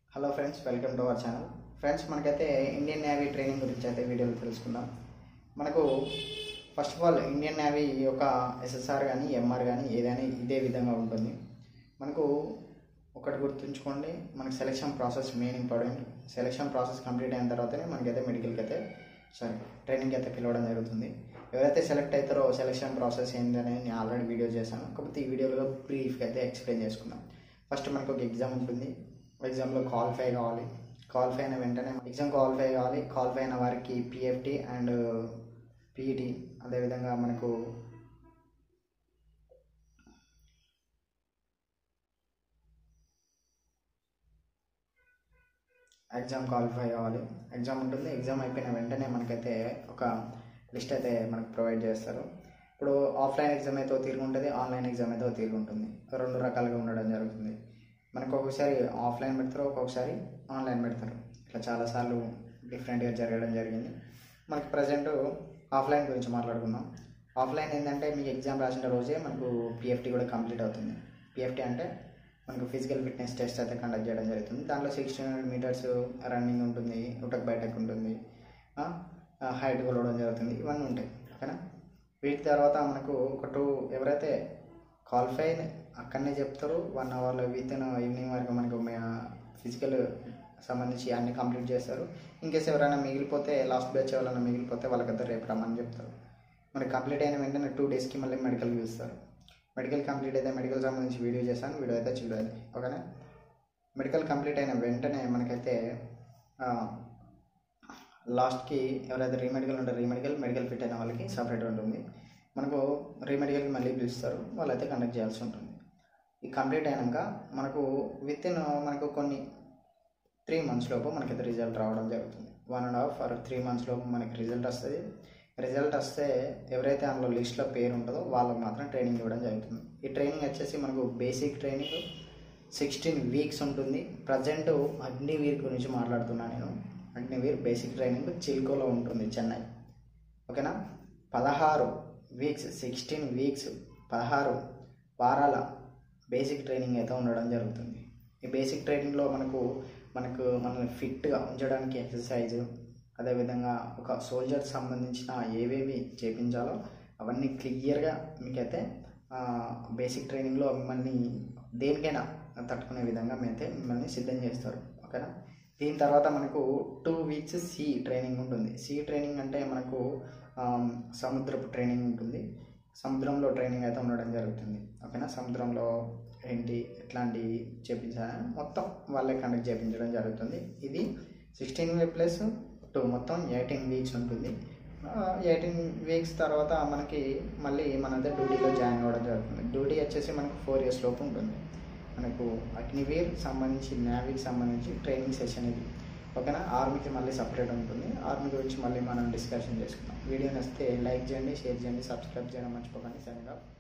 hello friends welcome to our channel friends మనకైతే Indian navy training గురించి అయితే వీడియోలో తెలుసుకుందాం మనకు first of all Indian navy యొక్క ఎస్ఎస్ఆర్ కానీ ఎంఆర్ కానీ ఏదైనా ఇదే విధంగా ఉంటుంది మనకు ఒకటి గుర్తుంచుకోండి మనకి selection process main important selection process complete అయిన తర్వాతనే మనకైతే మెడికల్కి అయితే సారీ ట్రైనింగ్కి అయితే పిలవడం జరుగుతుంది ఎవరైతే సెలెక్ట్ అవుతారో సెలెక్షన్ ప్రాసెస్ ఏంటనేది నేను ఆల్రెడీ వీడియో చేశాను కాకపోతే ఈ వీడియోలో బ్రీఫ్గా అయితే ఎక్స్ప్లెయిన్ చేసుకుందాం ఫస్ట్ మనకు ఒక ఎగ్జామ్ ఉంటుంది ఎగ్జామ్లో క్వాలిఫై కావాలి క్వాలిఫై అయిన వెంటనే ఎగ్జామ్ క్వాలిఫై కావాలి క్వాలిఫై అయిన వారికి పిఎఫ్టీ అండ్ పీఈటీ అదేవిధంగా మనకు ఎగ్జామ్ క్వాలిఫై కావాలి ఎగ్జామ్ ఉంటుంది ఎగ్జామ్ అయిపోయిన వెంటనే మనకైతే ఒక లిస్ట్ అయితే మనకు ప్రొవైడ్ చేస్తారు ఇప్పుడు ఆఫ్లైన్ ఎగ్జామ్ అయితే ఒక తీరు ఉంటుంది ఆన్లైన్ ఎగ్జామ్ అయితే ఒక తీరు ఉంటుంది రెండు రకాలుగా ఉండడం జరుగుతుంది మనకు ఒక్కొక్కసారి ఆఫ్లైన్ పెడతారు ఒక్కొక్కసారి ఆన్లైన్ పెడతారు ఇట్లా చాలాసార్లు డిఫరెంట్గా జరగడం జరిగింది మనకి ప్రజెంట్ ఆఫ్లైన్ గురించి మాట్లాడుకుందాం ఆఫ్లైన్ ఏంటంటే మీకు ఎగ్జామ్ రాసిన రోజే మనకు పిఎఫ్టీ కూడా కంప్లీట్ అవుతుంది పిఎఫ్టీ అంటే మనకు ఫిజికల్ ఫిట్నెస్ టెస్ట్ అయితే కండక్ట్ చేయడం జరుగుతుంది దాంట్లో సిక్స్టీన్ హండ్రెడ్ మీటర్స్ రన్నింగ్ ఉంటుంది ఉటక్ బయటకు ఉంటుంది హైట్ కొలవడం జరుగుతుంది ఇవన్నీ ఉంటాయి ఓకేనా వీటి తర్వాత మనకు ఒక టూ ఎవరైతే క్వాలిఫై అక్కడనే చెప్తారు వన్ అవర్లో విత్ ఇన్ ఈవినింగ్ వరకు మనకు ఫిజికల్ సంబంధించి అన్ని కంప్లీట్ చేస్తారు ఇన్కేస్ ఎవరైనా మిగిలిపోతే లాస్ట్ బ్యాచ్ ఎవరైనా మిగిలిపోతే వాళ్ళకైతే రేపు రమ్మని చెప్తారు మనకి కంప్లీట్ అయిన వెంటనే టూ డేస్కి మళ్ళీ మెడికల్ చూస్తారు మెడికల్ కంప్లీట్ అయితే మెడికల్ సంబంధించి వీడియో చేశాను వీడియో అయితే చూడాలి ఓకేనా మెడికల్ కంప్లీట్ అయిన వెంటనే మనకైతే లాస్ట్కి ఎవరైతే రీమెడికల్ ఉంటారో రీమెడికల్ మెడికల్ ఫిట్ అయిన వాళ్ళకి సపరేట్ ఉంటుంది మనకు రీమెడికల్కి మళ్ళీ పిలుస్తారు వాళ్ళైతే కండక్ట్ చేయాల్సి ఉంటుంది ఈ కంప్లీట్ అయినాక మనకు విత్ ఇన్ మనకు కొన్ని త్రీ మంత్స్ లోపు మనకైతే రిజల్ట్ రావడం జరుగుతుంది one and half or three months లోపు మనకి రిజల్ట్ వస్తుంది రిజల్ట్ వస్తే ఎవరైతే అందులో లిస్ట్లో పేరు ఉంటుందో వాళ్ళకి మాత్రం ట్రైనింగ్ ఇవ్వడం జరుగుతుంది ఈ ట్రైనింగ్ వచ్చేసి మనకు బేసిక్ ట్రైనింగ్ సిక్స్టీన్ వీక్స్ ఉంటుంది ప్రజెంట్ అగ్నివీర్ గురించి మాట్లాడుతున్నాను నేను అగ్నివీర్ బేసిక్ ట్రైనింగ్ చిల్కోలో ఉంటుంది చెన్నై ఓకేనా పదహారు వీక్స్ సిక్స్టీన్ వీక్స్ పదహారు వారాల బేసిక్ ట్రైనింగ్ అయితే ఉండడం జరుగుతుంది ఈ బేసిక్ ట్రైనింగ్లో మనకు మనకు మనల్ని ఫిట్గా ఉంచడానికి ఎక్సర్సైజ్ అదేవిధంగా ఒక సోల్జర్ సంబంధించిన ఏవేవి చేపించాలో అవన్నీ క్లియర్గా మీకైతే బేసిక్ ట్రైనింగ్లో మిమ్మల్ని దేనికైనా తట్టుకునే విధంగా మీరైతే మిమ్మల్ని సిద్ధం చేస్తారు ఓకేనా దీని తర్వాత మనకు టూ వీక్స్ సి ట్రైనింగ్ ఉంటుంది సి ట్రైనింగ్ అంటే మనకు సముద్రపు ట్రైనింగ్ ఉంటుంది సముద్రంలో ట్రైనింగ్ అయితే ఉండడం జరుగుతుంది ఓకేనా సముద్రంలో ఏంటి ఎట్లాంటి చేపించాలని మొత్తం వాళ్ళే కండక్ట్ చేయించడం జరుగుతుంది ఇది సిక్స్టీన్ వే ప్లస్ టూ మొత్తం ఎయిటీన్ వీక్స్ ఉంటుంది ఎయిటీన్ వీక్స్ తర్వాత మనకి మళ్ళీ మనదే డ్యూటీలో జాయిన్ అవ్వడం జరుగుతుంది డ్యూటీ వచ్చేసి మనకు ఫోర్ ఇయర్స్ లోపు ఉంటుంది మనకు అగ్నివీర్ సంబంధించి నేవీకి సంబంధించి ట్రైనింగ్ సెషన్ ఇది ఓకేనా ఆర్మీకి మళ్ళీ సపరేట్ ఉంటుంది ఆర్మీ గురించి మళ్ళీ మనం డిస్కషన్ చేసుకుందాం వీడియో నచ్చితే లైక్ చేయండి షేర్ చేయండి సబ్స్క్రైబ్ చేయడం మర్చిపోకండి సరిగా